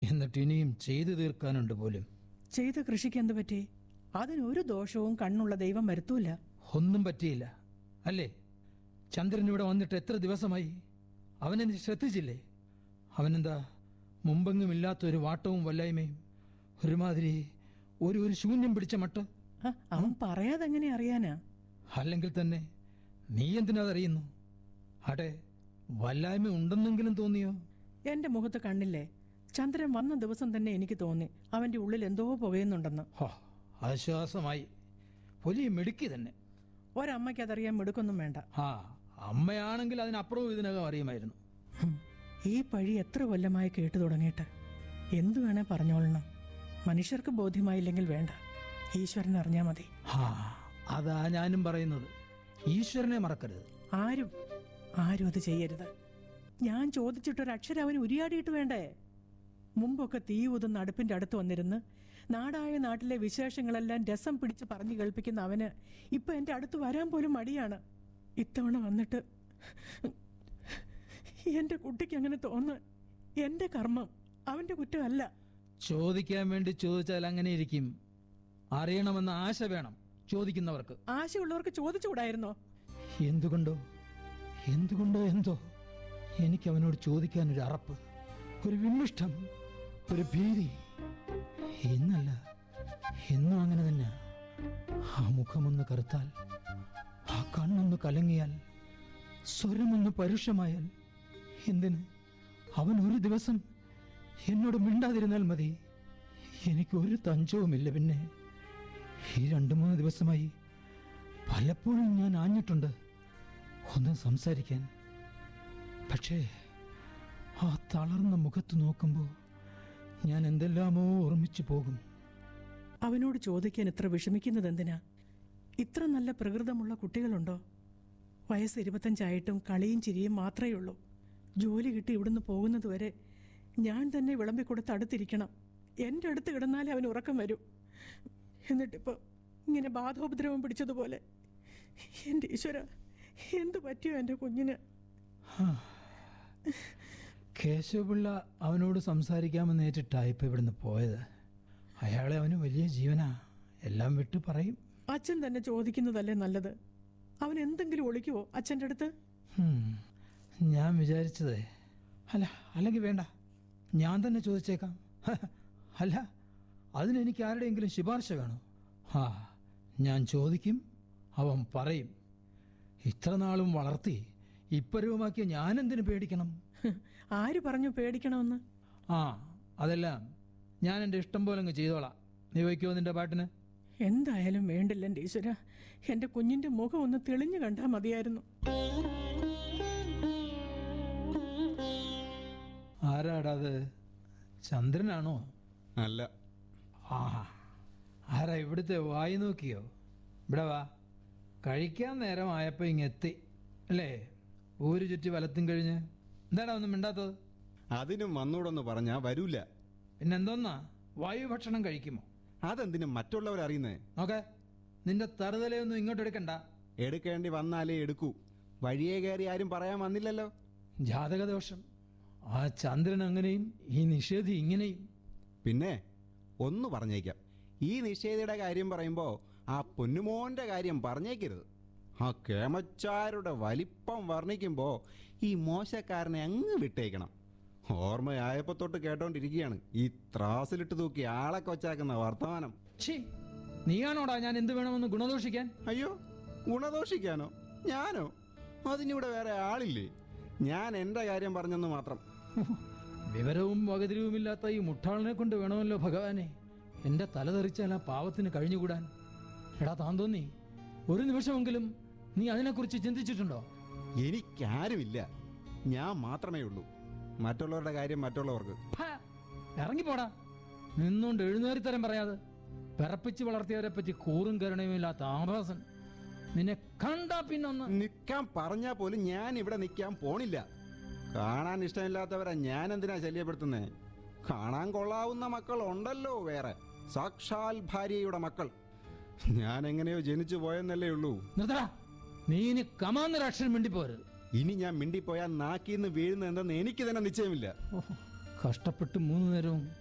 എന്നിട്ട് ഇനിയും ചെയ്തു തീർക്കാനുണ്ട് പോലും ചെയ്ത കൃഷിക്ക് എന്ത് പറ്റി അതിനൊരു ദോഷവും കണ്ണുള്ള ദൈവം വരുത്തൂല ഒന്നും പറ്റിയില്ല അല്ലേ ചന്ദ്രൻ ഇവിടെ വന്നിട്ട് എത്ര ദിവസമായി അവനെന്ത് ശ്രദ്ധിച്ചില്ലേ അവനെന്താ മുമ്പെങ്ങും ഇല്ലാത്ത ഒരു വാട്ടവും വല്ലായ്മയും ഒരുമാതിരി ഒരു ഒരു ശൂന്യം പിടിച്ച മട്ട് ആ, അവൻ പറയാതെ എങ്ങനെ അറിയാനാ അല്ലെങ്കിൽ തന്നെ നീ എന്തിനതറിയുന്നു അടെ വല്ലായ്മ ഉണ്ടെന്നെങ്കിലും തോന്നിയോ എന്റെ മുഖത്ത് കണ്ണില്ലേ ചന്ദ്രൻ വന്ന ദിവസം തന്നെ എനിക്ക് തോന്നി അവന്റെ ഉള്ളിൽ എന്തോ പുകയുന്നുണ്ടെന്ന് ഹോ ആശ്വാസമായി വലിയ മിടുക്കി തന്നെ ഒരമ്മയ്ക്ക് അതറിയാൻ മിടുക്കൊന്നും വേണ്ട ആ അമ്മയാണെങ്കിൽ അതിനപ്പുറവും ഇതിനകം അറിയുമായിരുന്നു ഹും, ഈ പഴി എത്ര കൊല്ലമായി കേട്ടു തുടങ്ങിയിട്ട് എന്തു വേണേ പറഞ്ഞോളണം മനുഷ്യർക്ക് ബോധ്യമായില്ലെങ്കിൽ വേണ്ട ഈശ്വരൻ അറിഞ്ഞാ മതി ആ അതാ ഞാനും പറയുന്നത് ഈശ്വരനെ മറക്കരുത് ആരും ആരും അത് ചെയ്യരുത് ഞാൻ ചോദിച്ചിട്ടൊരക്ഷരം അവന് ഉരിയാടിയിട്ട് വേണ്ടേ മുമ്പൊക്കെ തീ ഊതുന്ന അടുപ്പിന്റെ അടുത്ത് വന്നിരുന്ന് നാടായ നാട്ടിലെ വിശേഷങ്ങളെല്ലാം രസം പിടിച്ച് പറഞ്ഞു കേൾപ്പിക്കുന്ന അവന് ഇപ്പൊ എന്റെ അടുത്ത് വരാൻ പോലും മടിയാണ് ഇത്തവണ വന്നിട്ട് എന്റെ കുട്ടിക്ക് അങ്ങനെ തോന്നാൻ എന്റെ കർമ്മം അവന്റെ കുറ്റമല്ല ചോദിക്കാൻ വേണ്ടി ചോദിച്ചാൽ അങ്ങനെ ഇരിക്കും അറിയണമെന്ന ആശ വേണം ചോദിക്കുന്നവർക്ക് ആശയുള്ളവർക്ക് ചോദിച്ചുകൂടായിരുന്നോ എന്തുകൊണ്ടോ എന്തുകൊണ്ടോ എന്തോ എനിക്ക് അവനോട് ചോദിക്കാൻ ഒരു അറപ്പ് ഒരു വിമ്മിഷ്ടം ഒരു ഭീതി ഇന്നല്ല എന്നും അങ്ങനെ തന്നെ ആ മുഖമൊന്ന് കറുത്താൽ ആ കണ്ണൊന്ന് കലങ്ങിയാൽ സ്വരമൊന്ന് പരുഷമായാൽ എന്തിന് അവൻ ഒരു ദിവസം എന്നോട് മിണ്ടാതിരുന്നാൽ മതി എനിക്ക് ഒരു തഞ്ചവുമില്ല പിന്നെ ഈ രണ്ടു മൂന്ന് ദിവസമായി പലപ്പോഴും ഞാൻ ആഞ്ഞിട്ടുണ്ട് ഒന്ന് സംസാരിക്കാൻ പക്ഷേ ആ തളർന്ന മുഖത്ത് നോക്കുമ്പോൾ ഞാൻ എന്തെല്ലാമോ ഓർമ്മിച്ചു പോകും അവനോട് ചോദിക്കാൻ ഇത്ര വിഷമിക്കുന്നത് എന്തിനാ ഇത്ര നല്ല പ്രകൃതമുള്ള കുട്ടികളുണ്ടോ വയസ്സ് ഇരുപത്തഞ്ചായിട്ടും കളിയും ചിരിയും മാത്രമേ ഉള്ളൂ ജോലി കിട്ടി ഇവിടുന്ന് പോകുന്നത് വരെ ഞാൻ തന്നെ വിളമ്പിക്കൊടുത്ത് അടുത്തിരിക്കണം എൻ്റെ അടുത്ത് കിടന്നാലേ അവന് ഉറക്കം വരൂ എന്നിട്ടിപ്പോൾ ഇങ്ങനെ ബാധോപദ്രവം പിടിച്ചതുപോലെ എൻ്റെ ഈശ്വര എന്തു പറ്റിയോ എൻ്റെ കുഞ്ഞിന് കേശവപിള്ള അവനോട് സംസാരിക്കാമെന്ന് ഏറ്റിട്ടാ ഇപ്പം ഇവിടുന്ന് പോയത് അയാളെ അവന് വലിയ ജീവനാ എല്ലാം വിട്ട് പറയും അച്ഛൻ തന്നെ ചോദിക്കുന്നതല്ലേ നല്ലത് അവൻ എന്തെങ്കിലും ഒളിക്കുവോ അച്ഛൻ്റെ അടുത്ത് ഹും, ഞാൻ വിചാരിച്ചത് അല്ല അല്ലെങ്കിൽ വേണ്ട ഞാൻ തന്നെ ചോദിച്ചേക്കാം അല്ല അതിനെനിക്ക് ആരുടെയെങ്കിലും ശുപാർശ വേണോ ആ ഞാൻ ചോദിക്കും അവൻ പറയും ഇത്ര നാളും വളർത്തി ഇപ്പരവുമാക്കിയ ഞാൻ എന്തിനു പേടിക്കണം ആര് പറഞ്ഞു പേടിക്കണമെന്ന് ആ അതെല്ലാം ഞാൻ എൻ്റെ ഇഷ്ടം പോലെ അങ്ങ് ചെയ്തോളാം നീ വയ്ക്കുമോ നിന്റെ പാട്ടിന് എന്തായാലും വേണ്ടില്ല എൻ്റെ ഈശ്വര എൻ്റെ കുഞ്ഞിൻ്റെ മുഖം ഒന്ന് തെളിഞ്ഞു കണ്ടാൽ മതിയായിരുന്നു ആരാടാ അത് ചന്ദ്രനാണോ അല്ല ആ ആരാ ഇവിടുത്തെ വായി നോക്കിയോ ഇവിടെ വാ കഴിക്കാൻ നേരമായപ്പോൾ ഇങ്ങെത്തി അല്ലേ ഊര് ചുറ്റി വലത്തും കഴിഞ്ഞ് എന്താടാ ഒന്നും മിണ്ടാത്തത് അതിനും വന്നൂടൊന്ന് പറഞ്ഞാ വരൂല പിന്നെന്തോന്നാ വായു ഭക്ഷണം കഴിക്കുമോ അതെന്തിനും മറ്റുള്ളവരറിയുന്നേ നോക്കെ നിന്റെ തറുതലയൊന്നും ഇങ്ങോട്ട് എടുക്കണ്ട എടുക്കേണ്ടി വന്നാലേ എടുക്കൂ വഴിയെ കയറി ആരും പറയാൻ വന്നില്ലല്ലോ ജാതകദോഷം ആ ചന്ദ്രൻ അങ്ങനെയും ഈ നിഷേധി ഇങ്ങനെയും പിന്നെ ഒന്ന് പറഞ്ഞേക്കാം ഈ നിഷേധയുടെ കാര്യം പറയുമ്പോ ആ പൊന്നുമോന്റെ കാര്യം പറഞ്ഞേക്കരുത് ആ കേമച്ചാരുടെ വലിപ്പം വർണ്ണിക്കുമ്പോ ഈ മോശക്കാരനെ അങ്ങ് വിട്ടേക്കണം ഓർമ്മയായപ്പോ തൊട്ട് കേട്ടോണ്ടിരിക്കുകയാണ് ഈ ത്രാസിലിട്ട് തൂക്കി ആളെ കൊച്ചാക്കുന്ന വർത്തമാനം ഛീ നീയാണോടാ ഞാൻ എന്ത് വേണമെന്ന് ഗുണദോഷിക്കാൻ അയ്യോ ഗുണദോഷിക്കാനോ ഞാനോ അതിനിവിടെ വേറെ ആളില്ലേ ഞാൻ എൻ്റെ കാര്യം പറഞ്ഞെന്ന് മാത്രം വിവരവും വകതിരിവുമില്ലാത്ത ഈ മുട്ടാളിനെ കൊണ്ട് വേണമല്ലോ ഭഗവാനെ എന്റെ തല തെറിച്ചാൽ ആ പാവത്തിന് കഴിഞ്ഞുകൂടാൻ എടാ താൻ തോന്നി ഒരു നിമിഷമെങ്കിലും നീ അതിനെക്കുറിച്ച് ചിന്തിച്ചിട്ടുണ്ടോ എനിക്കാരുമില്ല ഞാൻ മാത്രമേ ഉള്ളൂ മറ്റുള്ളവരുടെ കാര്യം മറ്റുള്ളവർക്ക് ഹാ, ഇറങ്ങിപ്പോടാ നിന്നുകൊണ്ട് എഴുന്നേറിത്തരം പറയാതെ പിറപ്പിച്ച് വളർത്തിയവരെ പറ്റി കൂറും കരുണയും ഇല്ലാത്ത ആഭാസൻ നിന്നെ കണ്ടാ പിന്നൊന്ന് നിൽക്കാൻ പറഞ്ഞാൽ പോലും ഞാൻ ഇവിടെ നിൽക്കാൻ പോണില്ല കാണാൻ ഇഷ്ടമില്ലാത്തവരെ ഞാൻ എന്തിനാ ശല്യപ്പെടുത്തുന്നേ കാണാൻ കൊള്ളാവുന്ന മക്കൾ ഉണ്ടല്ലോ വേറെ സാക്ഷാൽ ഭാര്യയുടെ മക്കൾ ഞാൻ എങ്ങനെയോ ജനിച്ചു പോയെന്നല്ലേ ഉള്ളൂ നിർത്തടാ നീ ഇനി കമാന്നൊരു അക്ഷരം മിണ്ടിപ്പോരുത് ഇനി ഞാൻ മിണ്ടിപ്പോയാൽ നാക്കിന്ന് വീഴുന്ന എന്തെന്ന് എനിക്ക് തന്നെ നിശ്ചയമില്ല ഓഹ്, കഷ്ടപ്പെട്ട് മൂന്ന് നേരവും